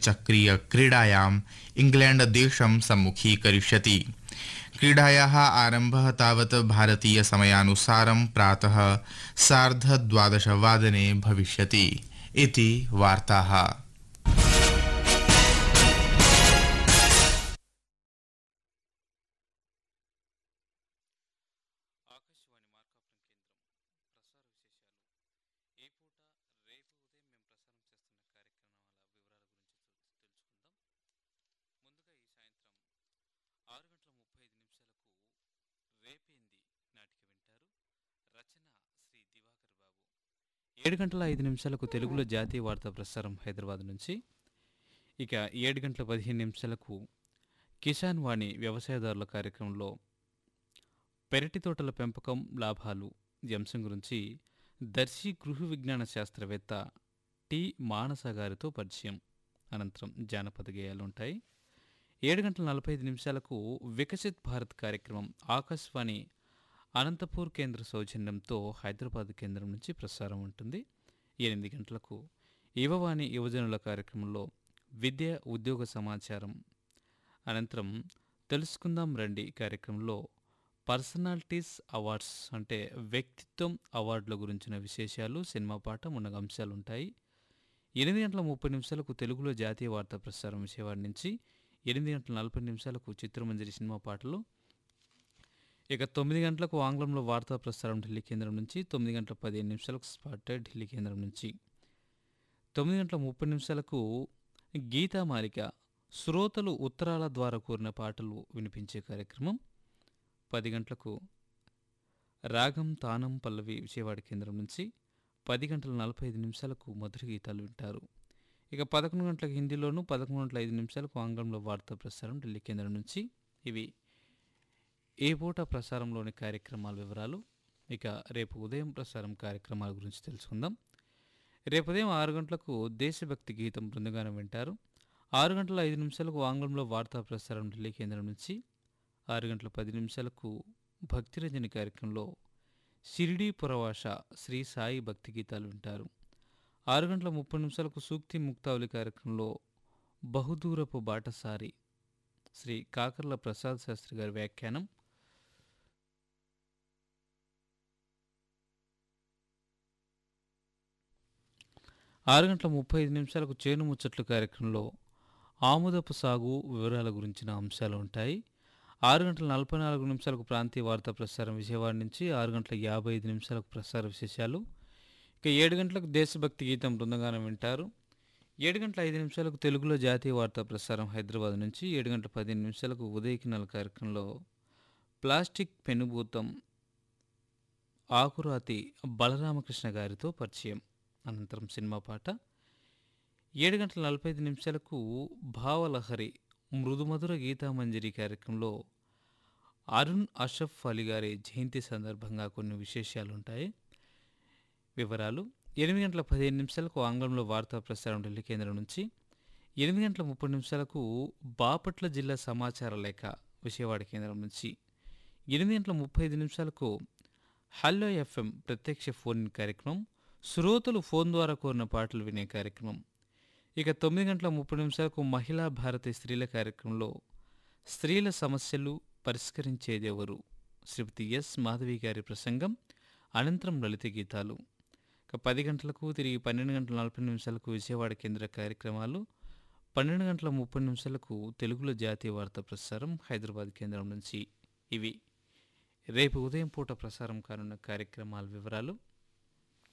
चक्रीयक्रीडायाम् इङ्ग्लेण्डदेशं सम्मुखीकरिष्यति क्रीडायाः आरम्भः तावत् भारतीयसमयानुसारं प्रातः सार्धद्वादशवादने भविष्यति इति वार्ताः ఆకాశవాణి మార్కాపురం కేంద్రం ప్రసార విశేషాలు ఈ పూట రేపు ఉదయం మేము ప్రసారం చేస్తున్న కార్యక్రమాల వివరాల గురించి తెలుసుకుందాం ముందుగా ఈ సాయంత్రం ఆరు గంటల ముప్పై ఐదు నిమిషాలకు రేపేంది నాటిక వింటారు రచన శ్రీ దివాకర్ బాబు ఏడు గంటల ఐదు నిమిషాలకు తెలుగులో జాతీయ వార్తా ప్రసారం హైదరాబాద్ నుంచి ఇక ఏడు గంటల పదిహేను నిమిషాలకు కిసాన్ వాణి వ్యవసాయదారుల కార్యక్రమంలో పెరటి తోటల పెంపకం లాభాలు ఈ అంశం గురించి దర్శి గృహ విజ్ఞాన శాస్త్రవేత్త టి మానస గారితో పరిచయం అనంతరం జానపద గేయాలు ఉంటాయి ఏడు గంటల నలభై ఐదు నిమిషాలకు వికసిత్ భారత్ కార్యక్రమం ఆకాశవాణి అనంతపూర్ కేంద్ర సౌజన్యంతో హైదరాబాద్ కేంద్రం నుంచి ప్రసారం ఉంటుంది ఎనిమిది గంటలకు యువవాణి యువజనుల కార్యక్రమంలో విద్య ఉద్యోగ సమాచారం అనంతరం తెలుసుకుందాం రండి కార్యక్రమంలో పర్సనాలిటీస్ అవార్డ్స్ అంటే వ్యక్తిత్వం అవార్డుల గురించిన విశేషాలు సినిమా పాట మున్నగ అంశాలు ఉంటాయి ఎనిమిది గంటల ముప్పై నిమిషాలకు తెలుగులో జాతీయ వార్తా ప్రసారం విజయవాడ నుంచి ఎనిమిది గంటల నలభై నిమిషాలకు చిత్రమంజరి సినిమా పాటలు ఇక తొమ్మిది గంటలకు ఆంగ్లంలో వార్తా ప్రసారం ఢిల్లీ కేంద్రం నుంచి తొమ్మిది గంటల పదిహేను నిమిషాలకు స్పాట్ ఢిల్లీ కేంద్రం నుంచి తొమ్మిది గంటల ముప్పై నిమిషాలకు గీతామాలిక శ్రోతలు ఉత్తరాల ద్వారా కోరిన పాటలు వినిపించే కార్యక్రమం పది గంటలకు రాగం తానం పల్లవి విజయవాడ కేంద్రం నుంచి పది గంటల నలభై ఐదు నిమిషాలకు మధుర గీతాలు వింటారు ఇక పదకొండు గంటలకు హిందీలోను పదకొండు గంటల ఐదు నిమిషాలకు ఆంగ్లంలో వార్తా ప్రసారం ఢిల్లీ కేంద్రం నుంచి ఇవి ఏ పూట ప్రసారంలోని కార్యక్రమాల వివరాలు ఇక రేపు ఉదయం ప్రసారం కార్యక్రమాల గురించి తెలుసుకుందాం రేపు ఉదయం ఆరు గంటలకు దేశభక్తి గీతం బృందగానం వింటారు ఆరు గంటల ఐదు నిమిషాలకు ఆంగ్లంలో వార్తా ప్రసారం ఢిల్లీ కేంద్రం నుంచి ఆరు గంటల పది నిమిషాలకు భక్తిరంజని కార్యక్రమంలో షిరిడీ పురవాష శ్రీ సాయి భక్తి గీతాలు వింటారు ఆరు గంటల ముప్పై నిమిషాలకు సూక్తి ముక్తావళి కార్యక్రమంలో బహుదూరపు బాటసారి శ్రీ కాకర్ల ప్రసాద్ శాస్త్రి గారి వ్యాఖ్యానం ఆరు గంటల ముప్పై ఐదు నిమిషాలకు చేను ముచ్చట్లు కార్యక్రమంలో ఆముదపు సాగు వివరాల గురించిన అంశాలు ఉంటాయి ఆరు గంటల నలభై నాలుగు నిమిషాలకు ప్రాంతీయ వార్తా ప్రసారం విజయవాడ నుంచి ఆరు గంటల యాభై ఐదు నిమిషాలకు ప్రసార విశేషాలు ఇక ఏడు గంటలకు దేశభక్తి గీతం బృందగానం వింటారు ఏడు గంటల ఐదు నిమిషాలకు తెలుగులో జాతీయ వార్తా ప్రసారం హైదరాబాద్ నుంచి ఏడు గంటల పదిహేను నిమిషాలకు ఉదయకినాల కార్యక్రమంలో ప్లాస్టిక్ పెనుభూతం ఆకురాతి బలరామకృష్ణ గారితో పరిచయం అనంతరం సినిమా పాట ఏడు గంటల నలభై ఐదు నిమిషాలకు భావలహరి మృదుమధుర గీతామంజరి కార్యక్రమంలో అరుణ్ అషఫ్ అలీ గారి జయంతి సందర్భంగా కొన్ని విశేషాలు ఉంటాయి వివరాలు ఎనిమిది గంటల పదిహేను నిమిషాలకు ఆంగ్లంలో వార్తా ప్రసారం ఢిల్లీ కేంద్రం నుంచి ఎనిమిది గంటల ముప్పై నిమిషాలకు బాపట్ల జిల్లా సమాచార లేఖ విజయవాడ కేంద్రం నుంచి ఎనిమిది గంటల ముప్పై ఐదు నిమిషాలకు హలో ఎఫ్ఎం ప్రత్యక్ష ఫోన్ ఇన్ కార్యక్రమం శ్రోతలు ఫోన్ ద్వారా కోరిన పాటలు వినే కార్యక్రమం ఇక తొమ్మిది గంటల ముప్పై నిమిషాలకు మహిళా భారతి స్త్రీల కార్యక్రమంలో స్త్రీల సమస్యలు పరిష్కరించేదెవరు శ్రీమతి ఎస్ మాధవి గారి ప్రసంగం అనంతరం లలిత గీతాలు ఇక పది గంటలకు తిరిగి పన్నెండు గంటల నలభై నిమిషాలకు విజయవాడ కేంద్ర కార్యక్రమాలు పన్నెండు గంటల ముప్పై నిమిషాలకు తెలుగులో జాతీయ వార్తా ప్రసారం హైదరాబాద్ కేంద్రం నుంచి ఇవి రేపు ఉదయం పూట ప్రసారం కానున్న కార్యక్రమాల వివరాలు